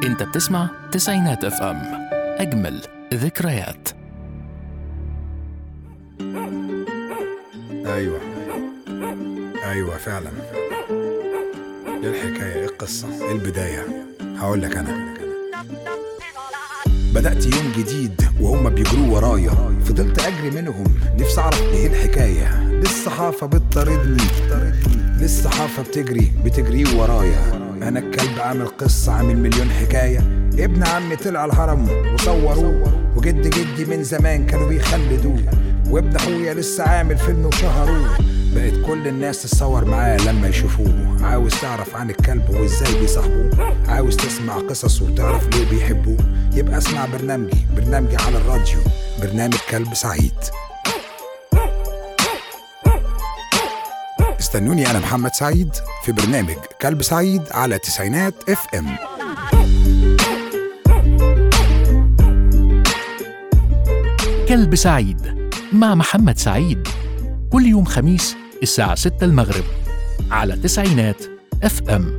انت بتسمع تسعينات اف ام اجمل ذكريات ايوه ايوه فعلا ايه الحكايه ايه القصه ايه البدايه هقول لك انا بدأت يوم جديد وهم بيجروا ورايا فضلت أجري منهم نفسي أعرف إيه الحكاية للصحافة بتطاردني للصحافة بتجري بتجري ورايا أنا الكلب عامل قصة عامل مليون حكاية ابن عمي طلع الهرم وصوروه وجد جدي من زمان كانوا بيخلدوه وابن أخويا لسه عامل فيلم وشهروه بقت كل الناس تتصور معاه لما يشوفوه عاوز تعرف عن الكلب وازاي بيصاحبوه عاوز تسمع قصصه وتعرف ليه بيحبوه يبقى اسمع برنامجي برنامجي على الراديو برنامج كلب سعيد استنوني انا محمد سعيد في برنامج كلب سعيد على تسعينات اف ام كلب سعيد مع محمد سعيد كل يوم خميس الساعة 6 المغرب على تسعينات اف ام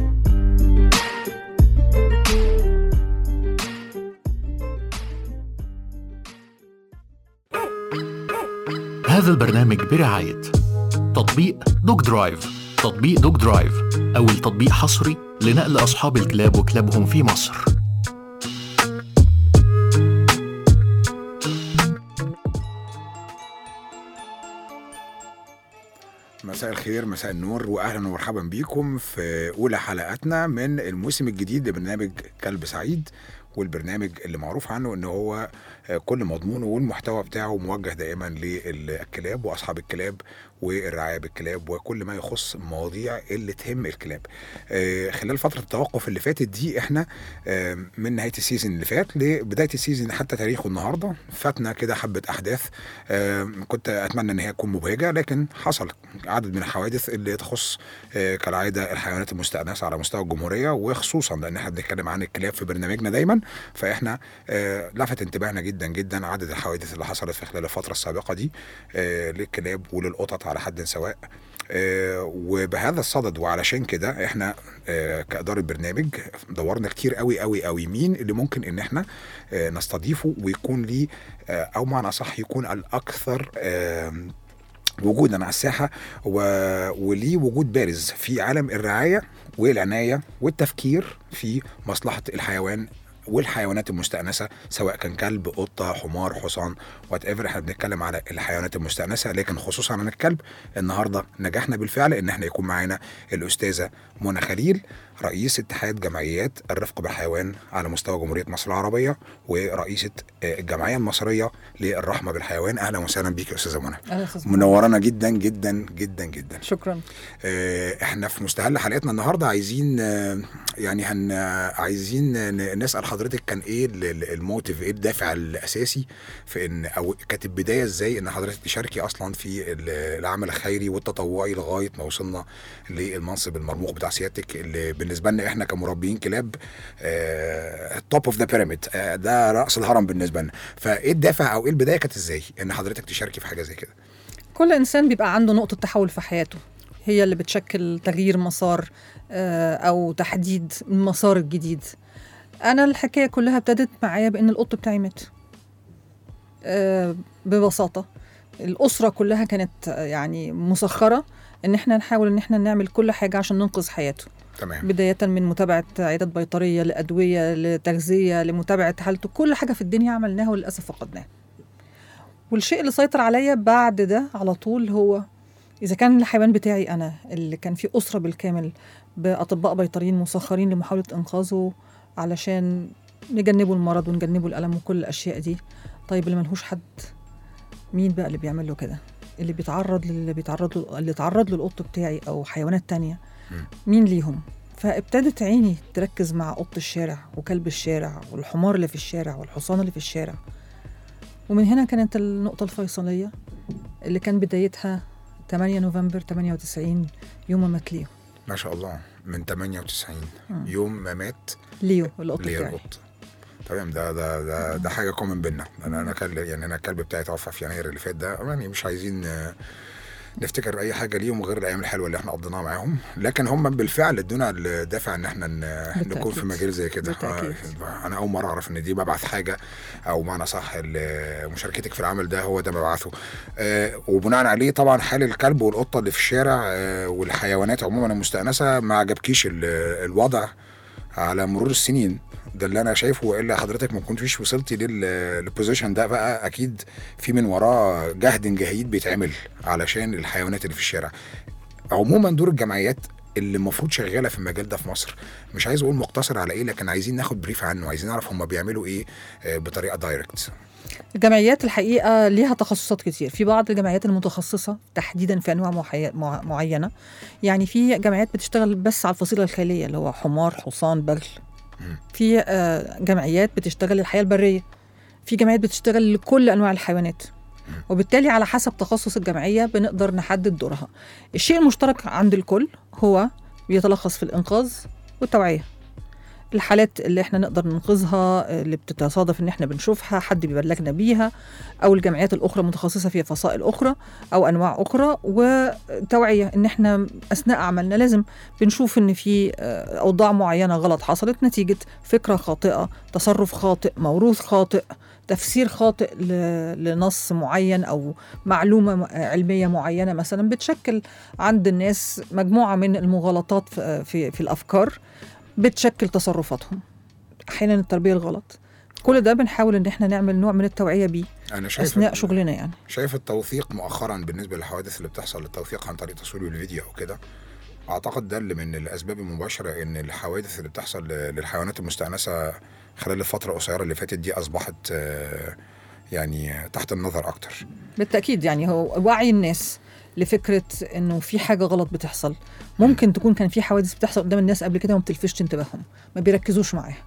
هذا البرنامج برعاية تطبيق دوج درايف تطبيق دوج درايف أول تطبيق حصري لنقل أصحاب الكلاب وكلابهم في مصر مساء الخير مساء النور واهلا ومرحبا بيكم في اولى حلقاتنا من الموسم الجديد لبرنامج كلب سعيد والبرنامج اللي معروف عنه ان هو كل مضمونه والمحتوى بتاعه موجه دائما للكلاب واصحاب الكلاب والرعايه بالكلاب وكل ما يخص المواضيع اللي تهم الكلاب. آه، خلال فتره التوقف اللي فاتت دي احنا آه، من نهايه السيزون اللي فات لبدايه السيزون حتى تاريخه النهارده فاتنا كده حبه احداث آه، كنت اتمنى ان هي تكون مبهجه لكن حصل عدد من الحوادث اللي تخص كالعاده الحيوانات المستأنسه على مستوى الجمهوريه وخصوصا لان احنا بنتكلم عن الكلاب في برنامجنا دايما فاحنا لفت انتباهنا جدا جدا عدد الحوادث اللي حصلت في خلال الفتره السابقه دي للكلاب وللقطط على حد سواء آه وبهذا الصدد وعلشان كده احنا آه كاداره برنامج دورنا كتير قوي قوي قوي مين اللي ممكن ان احنا آه نستضيفه ويكون ليه او معنى صح يكون الاكثر وجودا على الساحه و... وليه وجود بارز في عالم الرعايه والعنايه والتفكير في مصلحه الحيوان والحيوانات المستأنسة سواء كان كلب قطة حمار حصان وات ايفر احنا بنتكلم على الحيوانات المستأنسة لكن خصوصا عن الكلب النهاردة نجحنا بالفعل ان احنا يكون معانا الأستاذة منى خليل رئيس اتحاد جمعيات الرفق بالحيوان على مستوى جمهورية مصر العربية ورئيسة الجمعية المصرية للرحمة بالحيوان أهلا وسهلا بيك يا أستاذة منى منورانا جدا جدا جدا جدا شكرا احنا في مستهل حلقتنا النهاردة عايزين يعني هن عايزين نسأل حضرتك كان ايه الموتيف ايه الدافع الاساسي في ان او كانت البدايه ازاي ان حضرتك تشاركي اصلا في العمل الخيري والتطوعي لغايه ما وصلنا للمنصب المرموق بتاع سيادتك اللي بالنسبه لنا احنا كمربيين كلاب توب اوف ذا بيراميد ده راس الهرم بالنسبه لنا فايه الدافع او ايه البدايه كانت ازاي ان حضرتك تشاركي في حاجه زي كده كل انسان بيبقى عنده نقطه تحول في حياته هي اللي بتشكل تغيير مسار او تحديد المسار الجديد انا الحكايه كلها ابتدت معايا بان القط بتاعي مات أه ببساطه الاسره كلها كانت يعني مسخره ان احنا نحاول ان احنا نعمل كل حاجه عشان ننقذ حياته تمام بدايه من متابعه عيادات بيطريه لادويه لتغذيه لمتابعه حالته كل حاجه في الدنيا عملناها وللاسف فقدناها والشيء اللي سيطر عليا بعد ده على طول هو اذا كان الحيوان بتاعي انا اللي كان في اسره بالكامل باطباء بيطريين مسخرين لمحاوله انقاذه علشان نجنبوا المرض ونجنبوا الألم وكل الأشياء دي طيب اللي ملهوش حد مين بقى اللي بيعمل له كده اللي بيتعرض اللي بيتعرض له اللي اتعرض له القط بتاعي أو حيوانات تانية مين ليهم فابتدت عيني تركز مع قط الشارع وكلب الشارع والحمار اللي في الشارع والحصان اللي في الشارع ومن هنا كانت النقطة الفيصلية اللي كان بدايتها 8 نوفمبر 98 يوم ما مات ليو ما شاء الله من 98 مم. يوم ما مات ليو القط ليو بتاعي القط تمام ده ده ده ده حاجه كومن بينا انا انا كلب يعني انا الكلب بتاعي توفى في يناير اللي فات ده يعني مش عايزين نفتكر اي حاجه ليهم غير الايام الحلوه اللي احنا قضيناها معاهم لكن هم بالفعل ادونا الدافع ان احنا ن- بالتأكيد. نكون في مجال زي كده بالتأكيد. آه، انا اول مره اعرف ان دي مبعث حاجه او معنى صح ال- مشاركتك في العمل ده هو ده مبعثه آه، وبناء عليه طبعا حال الكلب والقطه اللي في الشارع آه، والحيوانات عموما المستانسه ما عجبكيش ال- الوضع على مرور السنين ده اللي انا شايفه والا حضرتك ما كنتش وصلتي لل- للبوزيشن ده بقى اكيد في من وراه جهد جهيد بيتعمل علشان الحيوانات اللي في الشارع عموما دور الجمعيات اللي المفروض شغاله في المجال ده في مصر مش عايز اقول مقتصر على ايه لكن عايزين ناخد بريف عنه عايزين نعرف هم بيعملوا ايه آه، بطريقه دايركت الجمعيات الحقيقه ليها تخصصات كتير في بعض الجمعيات المتخصصه تحديدا في انواع محي... مع- معينه يعني في جمعيات بتشتغل بس على الفصيله الخيليه اللي هو حمار حصان بغل في آه، جمعيات بتشتغل الحياه البريه في جمعيات بتشتغل لكل انواع الحيوانات وبالتالي على حسب تخصص الجمعيه بنقدر نحدد دورها الشيء المشترك عند الكل هو بيتلخص في الانقاذ والتوعيه الحالات اللي احنا نقدر ننقذها اللي بتتصادف ان احنا بنشوفها حد بيبلغنا بيها او الجمعيات الاخرى متخصصه في فصائل اخرى او انواع اخرى وتوعيه ان احنا اثناء عملنا لازم بنشوف ان في آه، اوضاع معينه غلط حصلت نتيجه فكره خاطئه تصرف خاطئ موروث خاطئ تفسير خاطئ ل- لنص معين او معلومه م- علميه معينه مثلا بتشكل عند الناس مجموعه من المغالطات في في, في الافكار بتشكل تصرفاتهم احيانا التربيه الغلط كل ده بنحاول ان احنا نعمل نوع من التوعيه بيه انا شايف اثناء ال- شغلنا يعني شايف التوثيق مؤخرا بالنسبه للحوادث اللي بتحصل التوثيق عن طريق تصوير الفيديو او كده اعتقد ده اللي من الاسباب المباشره ان الحوادث اللي بتحصل ل- للحيوانات المستانسه خلال الفتره القصيره اللي فاتت دي اصبحت آه، يعني تحت النظر اكتر بالتاكيد يعني هو وعي الناس لفكره انه في حاجه غلط بتحصل ممكن تكون كان في حوادث بتحصل قدام الناس قبل كده وما بتلفتش انتباههم ما بيركزوش معاها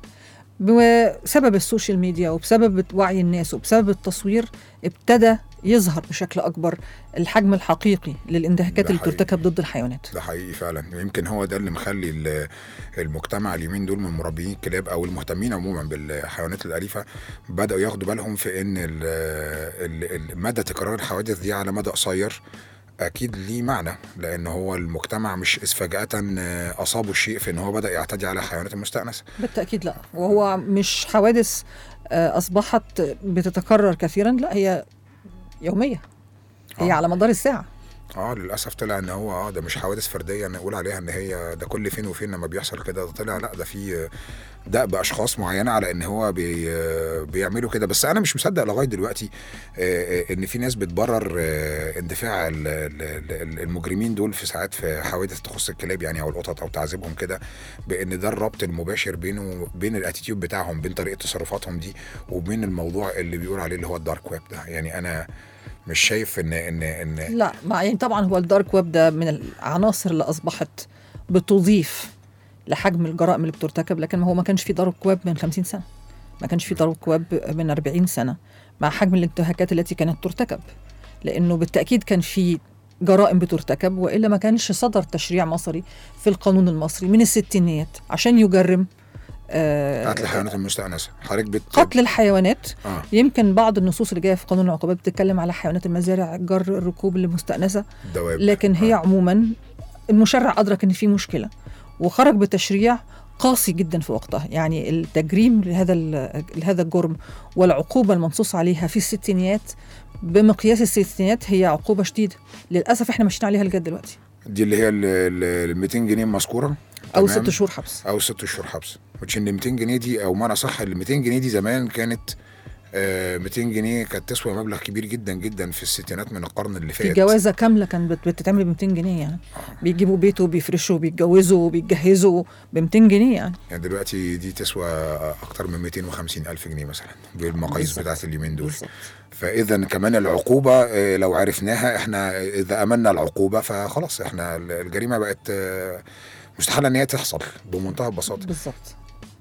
بسبب السوشيال ميديا وبسبب وعي الناس وبسبب التصوير ابتدى يظهر بشكل اكبر الحجم الحقيقي للانتهاكات ده اللي حقيقي. بترتكب ضد الحيوانات ده حقيقي فعلا يمكن هو ده اللي مخلي ال- المجتمع اليومين دول من مربيين الكلاب او المهتمين عموما بالحيوانات الاليفه بداوا ياخدوا بالهم في ان ال- ال- ال- مدى تكرار الحوادث دي على مدى قصير اكيد ليه معنى لان هو المجتمع مش إذ فجاه اصابه الشيء في ان هو بدا يعتدي على الحيوانات المستانسه بالتاكيد لا وهو مش حوادث آه، اصبحت بتتكرر كثيرا لا هي يوميه هي آه. على مدار الساعه اه للاسف طلع ان هو اه ده مش حوادث فرديه نقول عليها ان هي ده كل فين وفين لما بيحصل كده ده طلع لا ده في ده باشخاص معينه على ان هو بي بيعملوا كده بس انا مش مصدق لغايه دلوقتي آه، آه، ان في ناس بتبرر آه، اندفاع ال- ال- ال- المجرمين دول في ساعات في حوادث تخص الكلاب يعني او القطط او تعذيبهم كده بان ده الربط المباشر بينه بين الاتيتيود بتاعهم بين طريقه تصرفاتهم دي وبين الموضوع اللي بيقول عليه اللي هو الدارك ويب ده يعني انا مش شايف ان ان ان لا ما يعني طبعا هو الدارك ويب ده من العناصر اللي اصبحت بتضيف لحجم الجرائم اللي بترتكب لكن ما هو ما كانش في دارك ويب من 50 سنه ما كانش في دارك ويب من 40 سنه مع حجم الانتهاكات التي كانت ترتكب لانه بالتاكيد كان في جرائم بترتكب والا ما كانش صدر تشريع مصري في القانون المصري من الستينيات عشان يجرم آه، قتل الحيوانات المستأنسة حضرتك بت... قتل الحيوانات اه يمكن بعض النصوص اللي جايه في قانون العقوبات بتتكلم على حيوانات المزارع جر الركوب المستأنسة الدواب لكن هي آه. عموما المشرع أدرك إن في مشكلة وخرج بتشريع قاسي جدا في وقتها يعني التجريم لهذا ال- لهذا الجرم والعقوبة المنصوص عليها في الستينيات بمقياس الستينيات هي عقوبة شديدة للأسف احنا ماشيين عليها لغاية دلوقتي دي اللي هي ال 200 جنيه المذكورة أو تمام؟ ست شهور حبس او ست شهور حبس وتش ان 200 جنيه دي او معنى صح ال 200 جنيه دي زمان كانت آه 200 جنيه كانت تسوى مبلغ كبير جدا جدا في الستينات من القرن اللي في فات جوازة كاملة كانت بت- بتتعمل ب 200 جنيه يعني بيجيبوا بيته وبيفرشوا وبيتجوزوا وبيتجهزوا ب 200 جنيه يعني يعني دلوقتي دي تسوى اكتر من 250 الف جنيه مثلا بالمقاييس بالظبط. بتاعت اليومين دول بالظبط. فاذا كمان العقوبه آه، لو عرفناها احنا اذا امنا العقوبه فخلاص احنا الجريمه بقت آه، مستحيل ان هي تحصل بمنتهى البساطه بالظبط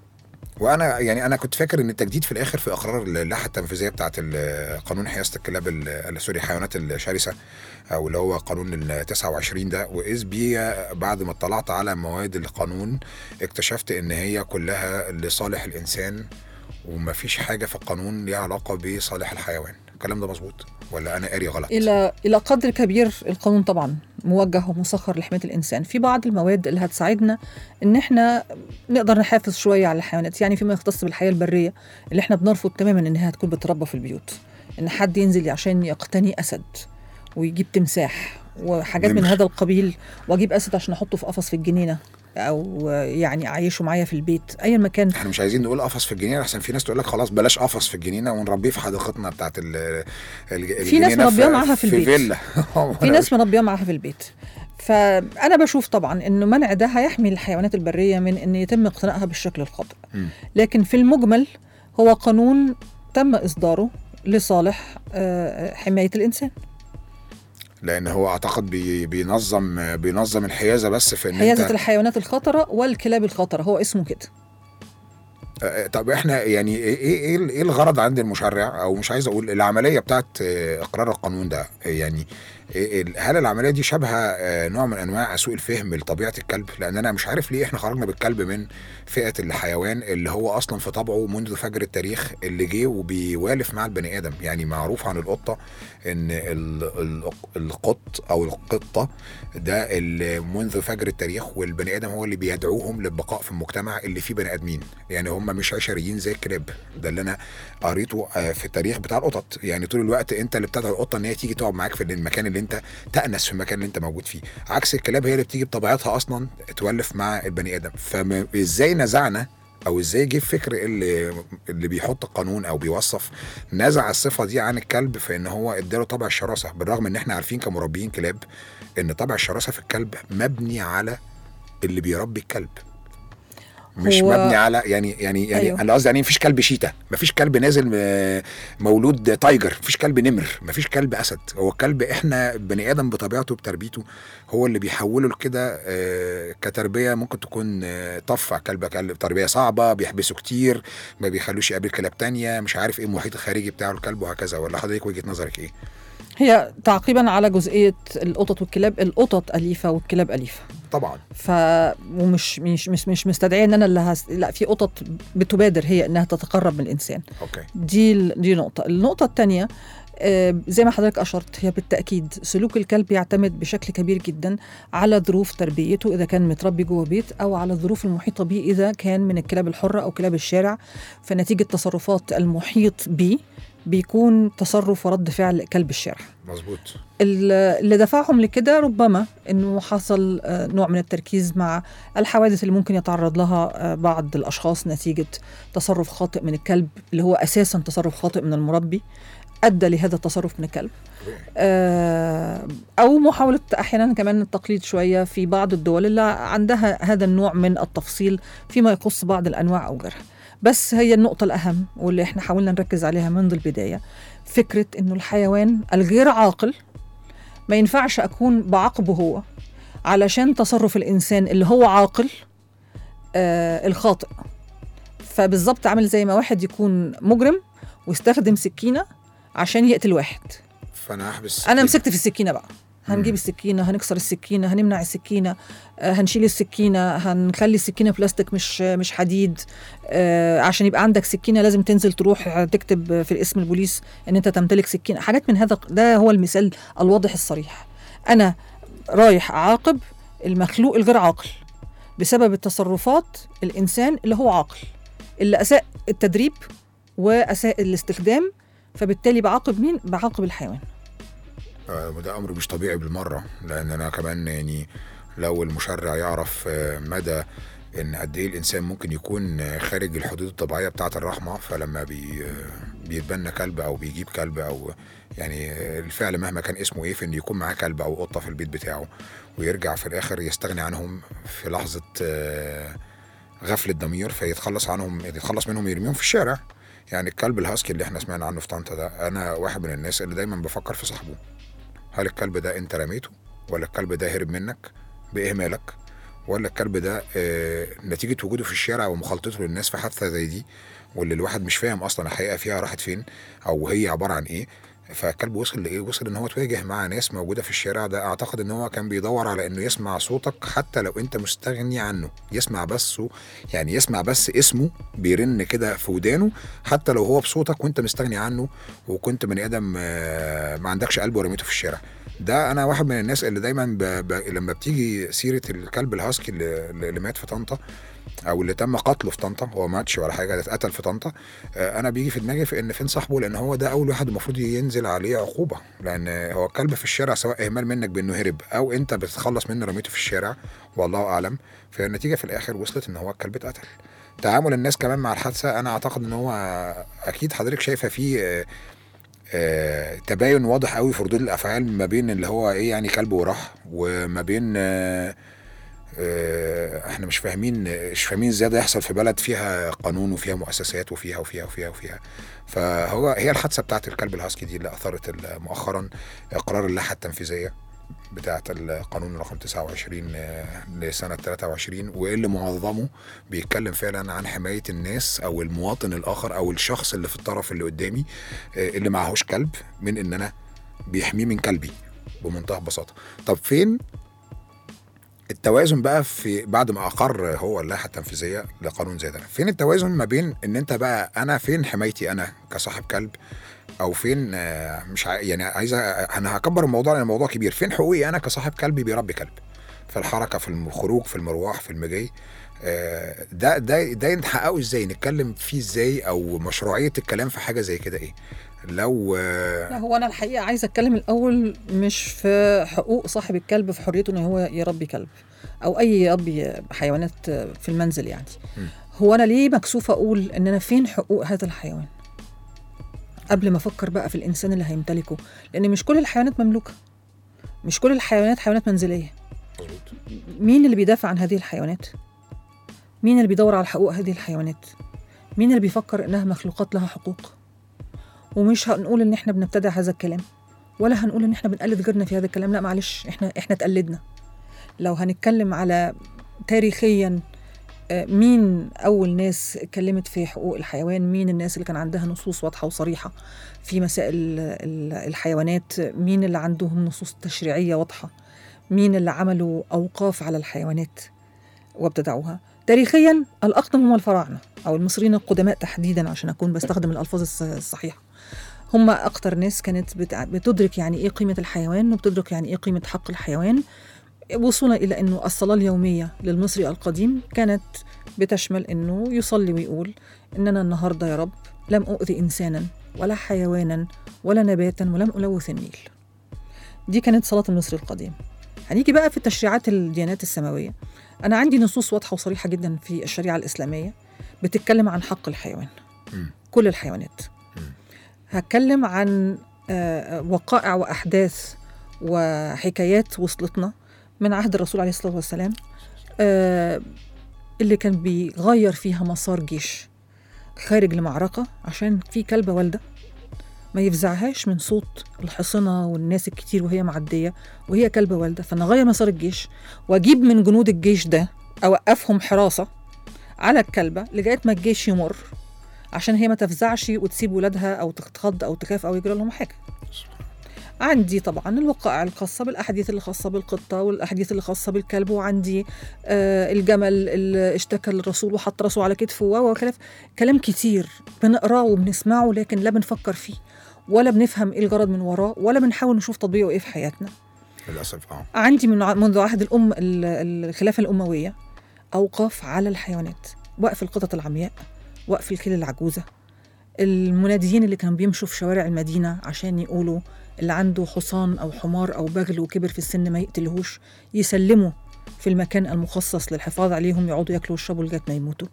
وانا يعني انا كنت فاكر ان التجديد في الاخر في اقرار اللائحه التنفيذيه بتاعه ال- قانون حيازه الكلاب ال- ال- سوري الحيوانات الشرسه او اللي هو قانون ال 29 ده واذ بي بعد ما اطلعت على مواد القانون اكتشفت ان هي كلها لصالح الانسان ومفيش حاجه في القانون ليها علاقه بصالح الحيوان الكلام ده مظبوط ولا انا قاري غلط الى الى قدر كبير القانون طبعا موجه ومسخر لحمايه الانسان في بعض المواد اللي هتساعدنا ان احنا نقدر نحافظ شويه على الحيوانات يعني فيما يختص بالحياه البريه اللي احنا بنرفض تماما انها تكون بتربى في البيوت ان حد ينزل عشان يقتني اسد ويجيب تمساح وحاجات من نمر. هذا القبيل واجيب اسد عشان احطه في قفص في الجنينه او يعني اعيشه معايا في البيت ايا ما كان احنا مش عايزين نقول قفص في الجنينه احسن في ناس تقول لك خلاص بلاش قفص في الجنينه ونربيه في حديقتنا بتاعت ال ال- في ناس الجنينة مربياه معاها في البيت. فيلا في ناس مربيه معاها في البيت فانا بشوف طبعا انه منع ده هيحمي الحيوانات البريه من ان يتم اقتنائها بالشكل الخاطئ مم. لكن في المجمل هو قانون تم اصداره لصالح آه، حمايه الانسان لان هو اعتقد بي بينظم بينظم الحيازه بس في ان حيازه انت الحيوانات الخطره والكلاب الخطره هو اسمه كده آه، طب احنا يعني ايه ايه ايه الغرض عند المشرع او مش عايز اقول العمليه بتاعت آه، اقرار القانون ده يعني إيه- ال- هل العمليه دي شبه آه، نوع من انواع سوء الفهم لطبيعه الكلب لان انا مش عارف ليه احنا خرجنا بالكلب من فئه الحيوان اللي هو اصلا في طبعه منذ فجر التاريخ اللي جه وبيوالف مع البني ادم يعني معروف عن القطه ان ال- ال- القط او القطه ده اللي منذ فجر التاريخ والبني ادم هو اللي بيدعوهم للبقاء في المجتمع اللي فيه بني ادمين يعني هم مش عشريين زي الكلاب ده اللي انا قريته آه، في التاريخ بتاع القطط يعني طول الوقت انت اللي بتدعو القطه ان هي تيجي تقعد معاك في المكان اللي انت تأنس في المكان اللي انت موجود فيه عكس الكلاب هي اللي بتيجي بطبيعتها اصلا تولف مع البني ادم فازاي نزعنا او ازاي جه الفكر اللي اللي بيحط القانون او بيوصف نزع الصفه دي عن الكلب في ان هو اداله طبع الشراسه بالرغم ان احنا عارفين كمربيين كلاب ان طبع الشراسه في الكلب مبني على اللي بيربي الكلب مش هو- مبني على يعني يعني يعني أيوه. انا قصدي يعني مفيش كلب شيتا مفيش كلب نازل م- مولود تايجر مفيش كلب نمر مفيش كلب اسد هو الكلب احنا بني ادم بطبيعته بتربيته هو اللي بيحوله لكده آه، كتربيه ممكن تكون آه، طفع كلب كلب تربيه صعبه بيحبسه كتير ما بيخلوش يقابل كلاب تانية مش عارف ايه المحيط الخارجي بتاعه الكلب وهكذا ولا حضرتك وجهه نظرك ايه؟ هي تعقيبا على جزئيه القطط والكلاب القطط اليفه والكلاب اليفه طبعا ف ومش مش مش مش مستدعيه ان انا اللي هس... لا في قطط بتبادر هي انها تتقرب من الانسان اوكي دي ال- دي نقطه النقطه الثانيه زي ما حضرتك اشرت هي بالتاكيد سلوك الكلب يعتمد بشكل كبير جدا على ظروف تربيته اذا كان متربي جوه بيت او على الظروف المحيطه به اذا كان من الكلاب الحره او كلاب الشارع فنتيجه تصرفات المحيط به بيكون تصرف ورد فعل كلب الشارع مظبوط ال- اللي دفعهم لكده ربما انه حصل آه، نوع من التركيز مع الحوادث اللي ممكن يتعرض لها آه، بعض الاشخاص نتيجه تصرف خاطئ من الكلب اللي هو اساسا تصرف خاطئ من المربي ادى لهذا التصرف من الكلب آه، او محاوله احيانا كمان التقليد شويه في بعض الدول اللي عندها هذا النوع من التفصيل فيما يخص بعض الانواع او غيرها بس هي النقطه الاهم واللي احنا حاولنا نركز عليها منذ البدايه فكره انه الحيوان الغير عاقل ما ينفعش اكون بعاقبه هو علشان تصرف الانسان اللي هو عاقل آه الخاطئ فبالظبط عامل زي ما واحد يكون مجرم ويستخدم سكينه عشان يقتل واحد فانا هحبس انا مسكت في السكينه بقى هنجيب مم. السكينه هنكسر السكينه هنمنع السكينه آه، هنشيل السكينه هنخلي السكينه بلاستيك مش مش حديد آه، عشان يبقى عندك سكينه لازم تنزل تروح تكتب في اسم البوليس ان انت تمتلك سكينه حاجات من هذا ده هو المثال الواضح الصريح انا رايح اعاقب المخلوق الغير عاقل بسبب التصرفات الانسان اللي هو عاقل اللي اساء التدريب واساء الاستخدام فبالتالي بعاقب مين بعاقب الحيوان آه، وده امر مش طبيعي بالمره لان انا كمان يعني لو المشرع يعرف آه، مدى ان قد ايه الانسان ممكن يكون آه، خارج الحدود الطبيعيه بتاعه الرحمه فلما بي آه، بيتبنى كلب او بيجيب كلب او يعني آه، الفعل مهما كان اسمه ايه في ان يكون معاه كلب او قطه في البيت بتاعه ويرجع في الاخر يستغني عنهم في لحظه آه، غفله ضمير فيتخلص عنهم يتخلص منهم يرميهم في الشارع يعني الكلب الهاسكي اللي احنا سمعنا عنه في طنطا ده انا واحد من الناس اللي دايما بفكر في صاحبه هل الكلب ده انت رميته ولا الكلب ده هرب منك باهمالك ولا الكلب ده آه نتيجه وجوده في الشارع ومخالطته للناس في حادثه زي دي واللي الواحد مش فاهم اصلا الحقيقه فيها راحت فين او هي عباره عن ايه فالكلب وصل لايه وصل ان هو تواجه مع ناس موجوده في الشارع ده اعتقد ان هو كان بيدور على انه يسمع صوتك حتى لو انت مستغني عنه يسمع بس يعني يسمع بس اسمه بيرن كده في ودانه حتى لو هو بصوتك وانت مستغني عنه وكنت بني ادم آه، ما عندكش قلب ورميته في الشارع ده انا واحد من الناس اللي دايما ب... ب... لما بتيجي سيره الكلب الهاسكي اللي, اللي مات في طنطا او اللي تم قتله في طنطا هو ما ماتش ولا حاجه ده اتقتل في طنطا آه، انا بيجي في دماغي في ان فين صاحبه لان هو ده اول واحد المفروض ينزل عليه عقوبه لان هو الكلب في الشارع سواء اهمال منك بانه هرب او انت بتتخلص منه رميته في الشارع والله اعلم فالنتيجه في الاخر وصلت ان هو الكلب اتقتل تعامل الناس كمان مع الحادثه انا اعتقد ان هو اكيد حضرتك شايفه فيه آه، آه، تباين واضح قوي في ردود الافعال ما بين اللي هو ايه يعني كلب وراح وما بين آه، آه، احنا مش فاهمين مش فاهمين ازاي ده يحصل في بلد فيها قانون وفيها مؤسسات وفيها وفيها وفيها وفيها فهو هي الحادثه بتاعت الكلب الهاسكي دي اللي اثرت ال- مؤخرا قرار اللائحه التنفيذيه بتاعت القانون رقم 29 آه، لسنة 23 واللي معظمه بيتكلم فعلا عن حماية الناس أو المواطن الآخر أو الشخص اللي في الطرف اللي قدامي آه، اللي معهوش كلب من إن أنا بيحميه من كلبي بمنتهى البساطة طب فين التوازن بقى في بعد ما اقر هو اللائحه التنفيذيه لقانون زي ده فين التوازن ما بين ان انت بقى انا فين حمايتي انا كصاحب كلب او فين آه، مش ع... يعني عايز أ- انا هكبر الموضوع لان الموضوع كبير فين حقوقي انا كصاحب كلبي بيربي كلب في الحركه في الخروج في المروح في المجي آه، ده ده ده نحققه ازاي نتكلم فيه ازاي او مشروعيه الكلام في حاجه زي كده ايه لو آه، لا هو انا الحقيقه عايزه اتكلم الاول مش في حقوق صاحب الكلب في حريته ان هو يربي كلب او اي يربي حيوانات في المنزل يعني م. هو انا ليه مكسوفه اقول ان انا فين حقوق هذا الحيوان قبل ما افكر بقى في الانسان اللي هيمتلكه لان مش كل الحيوانات مملوكه مش كل الحيوانات حيوانات منزليه مين اللي بيدافع عن هذه الحيوانات مين اللي بيدور على حقوق هذه الحيوانات مين اللي بيفكر انها مخلوقات لها حقوق ومش هنقول ان احنا بنبتدع هذا الكلام ولا هنقول ان احنا بنقلد غيرنا في هذا الكلام لا معلش احنا احنا اتقلدنا لو هنتكلم على تاريخيا آه، مين اول ناس اتكلمت في حقوق الحيوان مين الناس اللي كان عندها نصوص واضحه وصريحه في مسائل ال- الحيوانات مين اللي عندهم نصوص تشريعيه واضحه مين اللي عملوا اوقاف على الحيوانات وابتدعوها تاريخيا الاقدم هم الفراعنه او المصريين القدماء تحديدا عشان اكون بستخدم الالفاظ الص- الصحيحه هم اكتر ناس كانت بتع- بتدرك يعني ايه قيمه الحيوان وبتدرك يعني ايه قيمه حق الحيوان وصولا الى انه الصلاه اليوميه للمصري القديم كانت بتشمل انه يصلي ويقول ان انا النهارده يا رب لم اؤذي انسانا ولا حيوانا ولا نباتا ولم الوث النيل دي كانت صلاه المصري القديم هنيجي بقى في تشريعات الديانات السماويه انا عندي نصوص واضحه وصريحه جدا في الشريعه الاسلاميه بتتكلم عن حق الحيوان مم. كل الحيوانات هتكلم عن آه، وقائع واحداث وحكايات وصلتنا من عهد الرسول عليه الصلاه والسلام آه، اللي كان بيغير فيها مسار جيش خارج لمعركه عشان في كلبه والده ما يفزعهاش من صوت الحصنة والناس الكتير وهي معدية وهي كلبة والدة فأنا أغير مسار الجيش وأجيب من جنود الجيش ده أوقفهم حراسة على الكلبة لغاية ما الجيش يمر عشان هي ما تفزعش وتسيب ولادها أو تتخض أو تخاف أو يجرى لهم حاجة عندي طبعا الوقائع الخاصة بالأحاديث اللي خاصة بالقطة والأحاديث اللي خاصة بالكلب وعندي آه الجمل اللي اشتكى للرسول وحط راسه على كتفه و وخلاف كلام كتير بنقراه وبنسمعه لكن لا بنفكر فيه ولا بنفهم ايه الغرض من وراه ولا بنحاول نشوف تطبيقه ايه في حياتنا للاسف اه عندي من ع- منذ عهد الأم ال- الخلافة الأموية أوقاف على الحيوانات وقف القطط العمياء وقف الكلى العجوزة المناديين اللي كانوا بيمشوا في شوارع المدينة عشان يقولوا اللي عنده حصان أو حمار أو بغل وكبر في السن ما يقتلهوش يسلموا في المكان المخصص للحفاظ عليهم يقعدوا ياكلوا ويشربوا لغاية ما يموتوا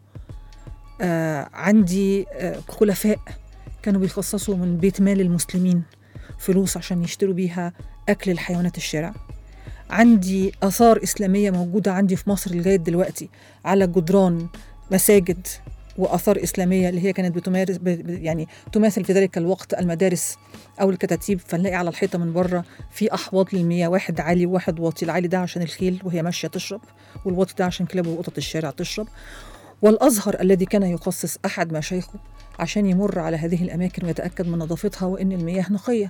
آه عندي آه خلفاء كانوا بيخصصوا من بيت مال المسلمين فلوس عشان يشتروا بيها أكل الحيوانات الشارع عندي آثار إسلامية موجودة عندي في مصر لغاية دلوقتي على جدران مساجد وآثار إسلامية اللي هي كانت بتمارس ب- ب- يعني تماثل في ذلك الوقت المدارس أو الكتاتيب فنلاقي على الحيطة من بره في أحواض للمياه واحد عالي وواحد واطي العالي ده عشان الخيل وهي ماشية تشرب والواطي ده عشان كلاب وقطط الشارع تشرب والأزهر الذي كان يخصص أحد مشايخه عشان يمر على هذه الأماكن ويتأكد من نظافتها وإن المياه نقية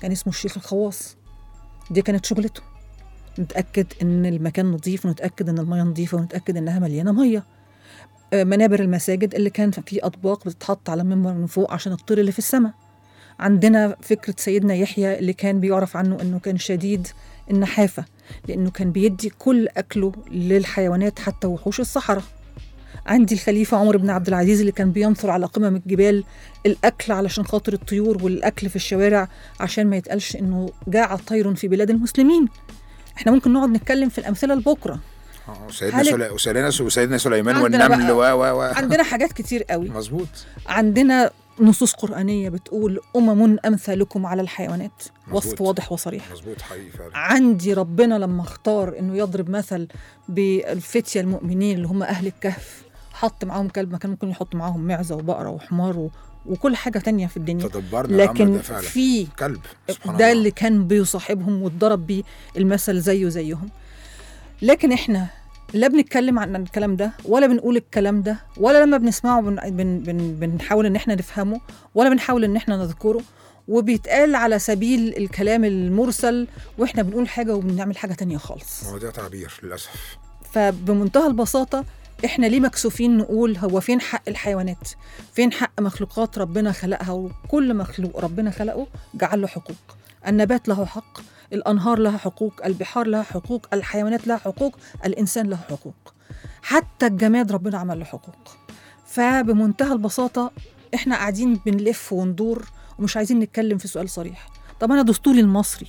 كان اسمه الشيخ الخواص دي كانت شغلته نتاكد ان المكان نظيف ونتاكد ان الميه نظيفه ونتاكد انها مليانه ميه آه، منابر المساجد اللي كان في اطباق بتتحط على المنبر من فوق عشان الطير اللي في السماء عندنا فكره سيدنا يحيى اللي كان بيعرف عنه انه كان شديد النحافه لانه كان بيدي كل اكله للحيوانات حتى وحوش الصحراء عندي الخليفه عمر بن عبد العزيز اللي كان بينثر على قمم الجبال الاكل علشان خاطر الطيور والاكل في الشوارع عشان ما يتقالش انه جاع طير في بلاد المسلمين احنا ممكن نقعد نتكلم في الامثله لبكره آه، سيدنا هل- سلي... وسيدنا وسيدنا سليمان عندنا والنمل بقى- و و و عندنا حاجات كتير قوي مظبوط عندنا نصوص قرآنية بتقول أمم أمثالكم على الحيوانات وصف مظبوط. واضح وصريح مظبوط حقيقي فعلا عندي ربنا لما اختار انه يضرب مثل بالفتية المؤمنين اللي هم اهل الكهف حط معاهم كلب ما كان ممكن يحط معاهم معزة وبقرة وحمار و... وكل حاجة تانية في الدنيا تدبرنا الامر لكن ده فعلا في كلب سبحان ده الله. اللي كان بيصاحبهم واتضرب بيه المثل زيه زيهم لكن احنا لا بنتكلم عن الكلام ده ولا بنقول الكلام ده ولا لما بنسمعه بن بن بن بنحاول ان احنا نفهمه ولا بنحاول ان احنا نذكره وبيتقال على سبيل الكلام المرسل واحنا بنقول حاجه وبنعمل حاجه تانية خالص هو ده تعبير للاسف فبمنتهى البساطة احنا ليه مكسوفين نقول هو فين حق الحيوانات فين حق مخلوقات ربنا خلقها وكل مخلوق ربنا خلقه جعل له حقوق النبات له حق الأنهار لها حقوق البحار لها حقوق الحيوانات لها حقوق الإنسان له حقوق حتى الجماد ربنا عمل له حقوق فبمنتهى البساطة احنا قاعدين بنلف وندور ومش عايزين نتكلم في سؤال صريح طب أنا دستوري المصري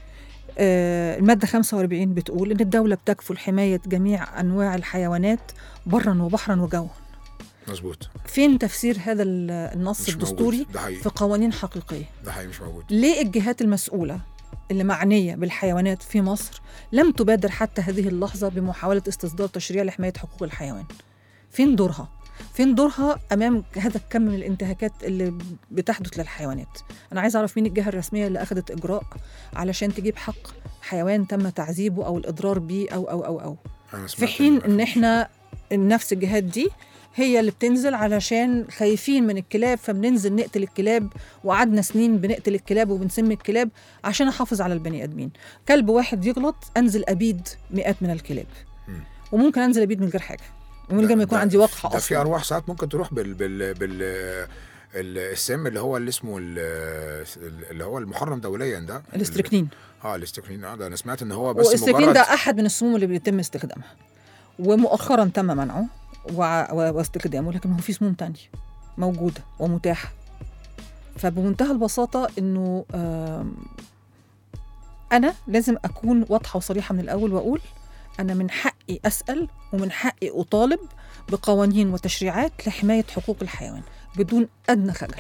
آه، المادة 45 بتقول إن الدولة بتكفل حماية جميع أنواع الحيوانات برا وبحرا وجوا مظبوط فين تفسير هذا ال- النص مش الدستوري موجود. ده حقيقي في قوانين حقيقية ده حقيقي مش موجود ليه الجهات المسؤولة اللي معنية بالحيوانات في مصر لم تبادر حتى هذه اللحظة بمحاولة استصدار تشريع لحماية حقوق الحيوان فين دورها؟ فين دورها أمام هذا الكم من الانتهاكات اللي بتحدث للحيوانات أنا عايز أعرف مين الجهة الرسمية اللي أخذت إجراء علشان تجيب حق حيوان تم تعذيبه أو الإضرار بيه أو أو أو أو أنا في سمعت حين ان مفيش. احنا نفس الجهات دي هي اللي بتنزل علشان خايفين من الكلاب فبننزل نقتل الكلاب وقعدنا سنين بنقتل الكلاب وبنسمي الكلاب عشان احافظ على البني ادمين كلب واحد يغلط انزل ابيد مئات من الكلاب مم. وممكن انزل ابيد من غير حاجه ومن غير ما ده- يكون ده- عندي وقحه ده في اصلا ارواح ساعات ممكن تروح بال بال بال ال- السم اللي هو اللي اسمه ال- اللي هو المحرم دوليا ده الاستركنين اه الاستكنين اه ده انا سمعت ان هو بس والاستركنين مجرد ده احد من السموم اللي بيتم استخدامها ومؤخرا تم منعه وع- و- واستخدامه لكن هو في سموم تانية موجودة ومتاحة فبمنتهى البساطة انه آم، انا لازم اكون واضحة وصريحة من الاول واقول انا من حقي اسأل ومن حقي اطالب بقوانين وتشريعات لحماية حقوق الحيوان بدون ادنى خجل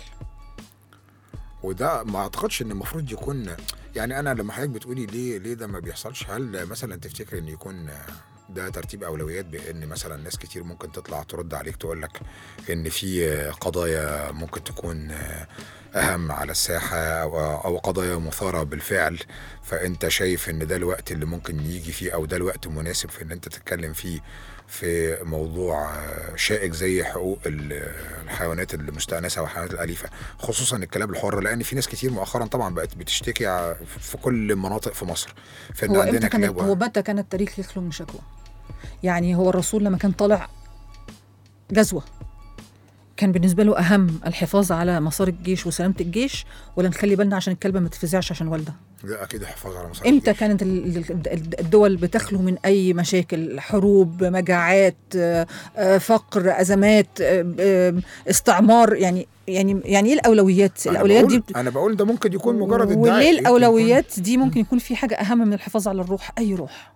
وده ما اعتقدش ان المفروض يكون يعني انا لما حضرتك بتقولي ليه ليه ده ما بيحصلش هل مثلا تفتكر ان يكون ده ترتيب اولويات بان مثلا ناس كتير ممكن تطلع ترد عليك تقول لك ان في قضايا ممكن تكون اهم على الساحه او او قضايا مثاره بالفعل فانت شايف ان ده الوقت اللي ممكن يجي فيه او ده الوقت المناسب في ان انت تتكلم فيه في موضوع شائك زي حقوق ال- الحيوانات المستأنسة والحيوانات الأليفة خصوصا الكلاب الحرة لأن في ناس كتير مؤخرا طبعا بقت بتشتكي ع- في كل المناطق في مصر في إن هو عندنا امتى كانت كلاب هو و- متى كان التاريخ يخلو من شكوى يعني هو الرسول لما كان طالع غزوة كان بالنسبة له أهم الحفاظ على مسار الجيش وسلامة الجيش ولا نخلي بالنا عشان الكلبة ما تفزعش عشان والدها ده أكيد الحفاظ على مصر امتى كانت ال- ال- ال- الدول بتخلو من أي مشاكل حروب مجاعات آه، آه، فقر أزمات آه، آه، استعمار يعني يعني يعني ايه الأولويات أنا الأولويات بقول دي أنا بقول ده ممكن يكون مجرد ادعاء وليه يمكن يكون- الأولويات دي ممكن يكون في حاجة أهم من الحفاظ على الروح أي روح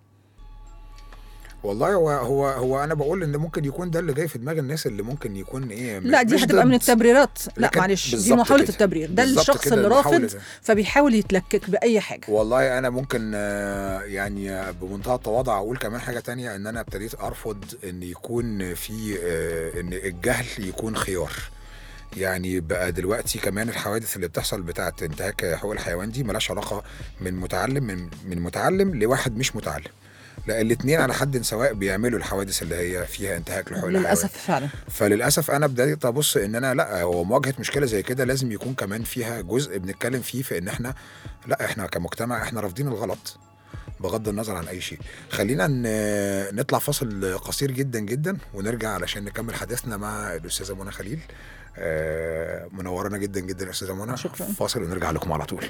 والله هو هو هو أنا بقول إن ممكن يكون ده اللي جاي في دماغ الناس اللي ممكن يكون إيه لا دي مش هتبقى من ضد. التبريرات لا لكن معلش دي بالظبط محاولة كده. التبرير ده بالظبط الشخص كده، اللي المحاولة رافض ده. فبيحاول يتلكك بأي حاجة والله انا ممكن آه، يعني آه، بمنتهى التواضع اقول كمان حاجه تانية ان انا ابتديت ارفض ان يكون في آه، ان الجهل يكون خيار يعني بقى دلوقتي كمان الحوادث اللي بتحصل بتاعه انتهاك حقوق الحيوان دي ملهاش علاقه من متعلم من من متعلم لواحد مش متعلم لا الاثنين على حد سواء بيعملوا الحوادث اللي هي فيها انتهاك لحقوق الحيوان للاسف فعلا فللاسف انا بدأت ابص ان انا لا هو مواجهه مشكله زي كده لازم يكون كمان فيها جزء بنتكلم فيه في ان احنا لا احنا كمجتمع احنا رافضين الغلط بغض النظر عن اي شيء خلينا ن- نطلع فاصل قصير جدا جدا ونرجع علشان نكمل حديثنا مع الاستاذه منى خليل آه، منورنا جدا جدا يا استاذه منى شكراً. فاصل ونرجع لكم على طول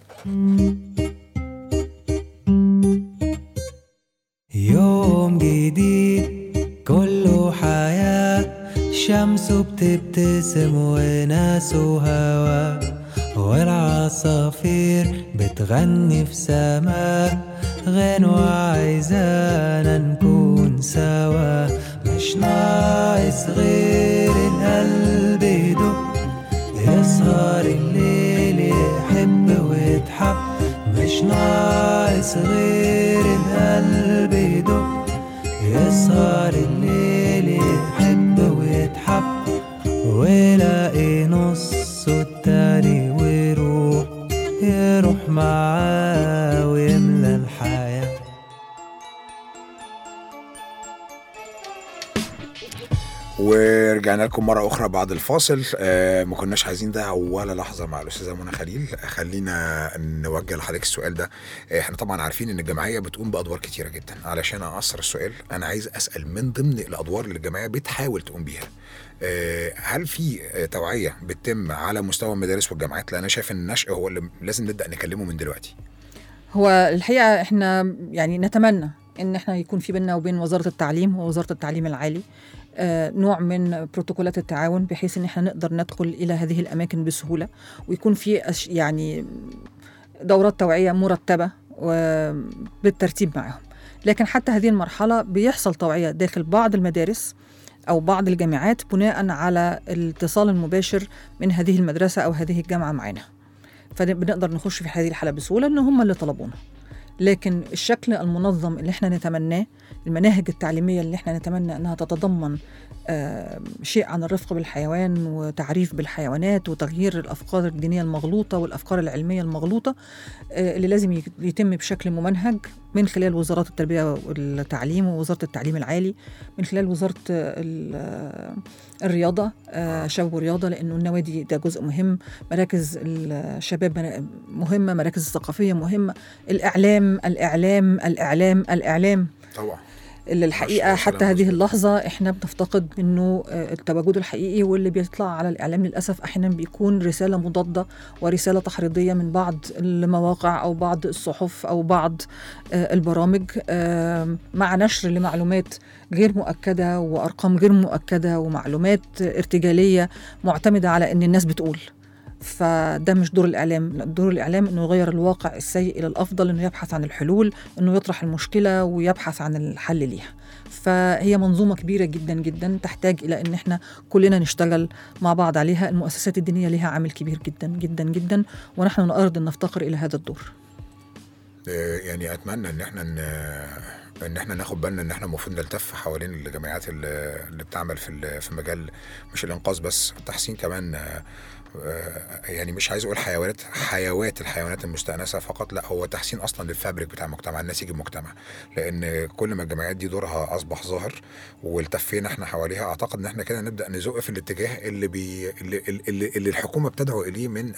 يوم جديد كله حياة شمسه بتبتسم وناس وهوا والعصافير بتغني في سماء غنوة عايزانا نكون سوا مش ناقص غير القلب يدق يسهر الليل يحب ويتحب مش ناقص غير القلب يدق يسهر الليل يحب ويتحب ويلاقي نصه التاني ويروح يروح معاه ويملى الحياه ورجعنا لكم مرة أخرى بعد الفاصل آه ما كناش عايزين نضيع ولا لحظة مع الأستاذة منى خليل خلينا نوجه لحضرتك السؤال ده آه، احنا طبعا عارفين إن الجمعية بتقوم بأدوار كتيرة جدا علشان أقصر السؤال أنا عايز أسأل من ضمن الأدوار اللي الجمعية بتحاول تقوم بيها آه، هل في آه، توعية بتتم على مستوى المدارس والجامعات؟ لأن أنا شايف إن النشء هو اللي لازم نبدأ نكلمه من دلوقتي. هو الحقيقه احنا يعني نتمنى ان احنا يكون في بيننا وبين وزاره التعليم ووزاره التعليم العالي آه، نوع من بروتوكولات التعاون بحيث ان احنا نقدر ندخل الى هذه الاماكن بسهوله ويكون في أش- يعني دورات توعيه مرتبه وبالترتيب معهم لكن حتى هذه المرحله بيحصل توعيه داخل بعض المدارس او بعض الجامعات بناء على الاتصال المباشر من هذه المدرسه او هذه الجامعه معنا فبنقدر نخش في هذه الحاله بسهوله ان هم اللي طلبونا لكن الشكل المنظم اللي احنا نتمناه المناهج التعليميه اللي احنا نتمنى انها تتضمن آه، شيء عن الرفق بالحيوان وتعريف بالحيوانات وتغيير الافكار الدينيه المغلوطه والافكار العلميه المغلوطه آه، اللي لازم يت- يتم بشكل ممنهج من خلال وزارات التربيه والتعليم ووزاره التعليم العالي من خلال وزاره آه، ال- آه، الرياضه آه، شباب ورياضه لانه النوادي ده جزء مهم مراكز الشباب منا- مهمه مراكز الثقافيه مهمه الاعلام الاعلام الاعلام الاعلام طبعا اللي الحقيقه ماشي، حتى كلام هذه مظبوط. اللحظه احنا بنفتقد منه آه، التواجد الحقيقي واللي بيطلع على الاعلام للاسف احيانا بيكون رساله مضاده ورساله تحريضيه من بعض المواقع او بعض الصحف او بعض آه، البرامج آه، مع نشر لمعلومات غير مؤكده وارقام غير مؤكده ومعلومات ارتجاليه معتمده على ان الناس بتقول فده مش دور الاعلام لا، دور الاعلام انه يغير الواقع السيء الى الافضل انه يبحث عن الحلول انه يطرح المشكله ويبحث عن الحل ليها فهي منظومه كبيره جدا جدا تحتاج الى ان احنا كلنا نشتغل مع بعض عليها المؤسسات الدينيه لها عامل كبير جدا جدا جدا ونحن نأرض ان نفتقر الى هذا الدور آه، يعني اتمنى ان احنا ن- ان احنا ناخد بالنا ان احنا المفروض نلتف حوالين الجمعيات اللي اللي بتعمل في ال- في مجال مش الانقاذ بس التحسين كمان آه، آه، يعني مش عايز اقول حيوانات حيوات الحيوانات المستأنسة فقط لا هو تحسين اصلا للفابريك بتاع المجتمع النسيج المجتمع لان كل ما الجمعيات دي دورها اصبح ظاهر والتفينا احنا حواليها اعتقد ان احنا كده نبدا نزق في الاتجاه اللي بي اللي, اللي, اللي الحكومه بتدعو اليه من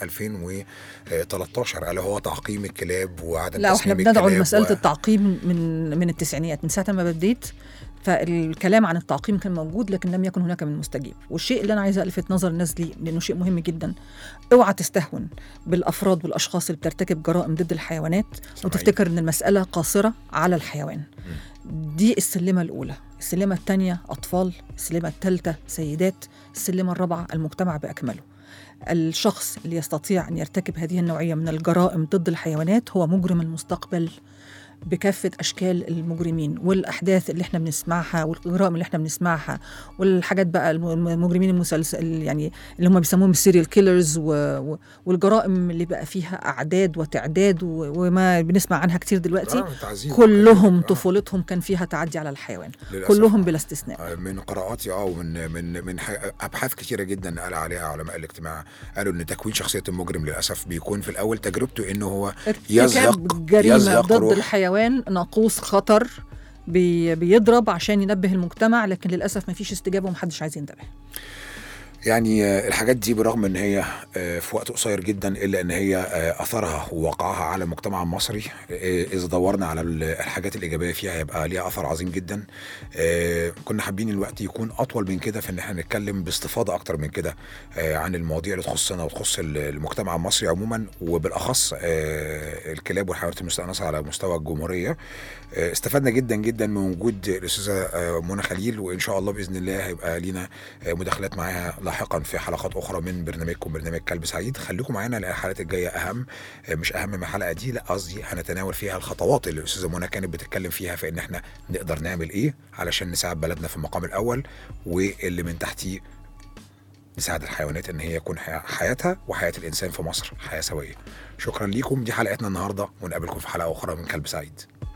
2013 الا هو تعقيم الكلاب وعدم لا واحنا تسميم بندعو الكلاب لمساله و- التعقيم من من التسعينيات من ساعه ما بديت فالكلام عن التعقيم كان موجود لكن لم يكن هناك من مستجيب والشيء اللي انا عايزه الفت نظر الناس ليه لانه شيء مهم جدا اوعى تستهون بالافراد والاشخاص اللي بترتكب جرائم ضد الحيوانات وتفتكر ان المساله قاصره على الحيوان دي السلمه الاولى السلمه الثانيه اطفال السلمه الثالثه سيدات السلمه الرابعه المجتمع باكمله الشخص اللي يستطيع ان يرتكب هذه النوعيه من الجرائم ضد الحيوانات هو مجرم المستقبل بكافة أشكال المجرمين والأحداث اللي احنا بنسمعها والجرائم اللي احنا بنسمعها والحاجات بقى الم- المجرمين المسلسل يعني اللي هم بيسموهم السيريال كيلرز والجرائم اللي بقى فيها أعداد وتعداد و- وما بنسمع عنها كتير دلوقتي آه، تعذيب كلهم آه، طفولتهم كان فيها تعدي على الحيوان للأسف. كلهم بلا استثناء آه، من قراءاتي اه ومن من من ح- ابحاث كتيره جدا قال عليها علماء الاجتماع قالوا ان تكوين شخصيه المجرم للاسف بيكون في الاول تجربته انه هو يزهق ارتكاب جريمة يزهق ضد روح. الحيوان ناقوس خطر بي بيضرب عشان ينبه المجتمع لكن للاسف مفيش استجابه ومحدش عايز ينتبه يعني آه، الحاجات دي برغم ان هي آه، في وقت قصير جدا الا ان هي آه، اثرها ووقعها على المجتمع المصري آه، اذا دورنا على ال- الحاجات الايجابيه فيها هيبقى ليها اثر عظيم جدا آه، كنا حابين الوقت يكون اطول من كده في ان احنا نتكلم باستفاضه اكتر من كده آه، عن المواضيع اللي تخصنا وتخص ال- المجتمع المصري عموما وبالاخص آه، الكلاب والحيوانات المستأنسة على مستوى الجمهوريه آه، استفدنا جدا جدا من وجود الاستاذه آه، منى خليل وان شاء الله باذن الله هيبقى لينا آه، مداخلات معاها لاحقا في حلقات اخرى من برنامجكم برنامج كلب سعيد خليكم معانا لان الحلقات الجايه اهم آه، مش اهم من الحلقه دي لا قصدي هنتناول فيها الخطوات اللي الاستاذه منى كانت بتتكلم فيها في ان احنا نقدر نعمل ايه علشان نساعد بلدنا في المقام الاول واللي من تحتيه نساعد الحيوانات ان هي يكون حيا- حياتها وحياه الانسان في مصر حياه سويه شكرا ليكم دي حلقتنا النهارده ونقابلكم في حلقه اخرى من كلب سعيد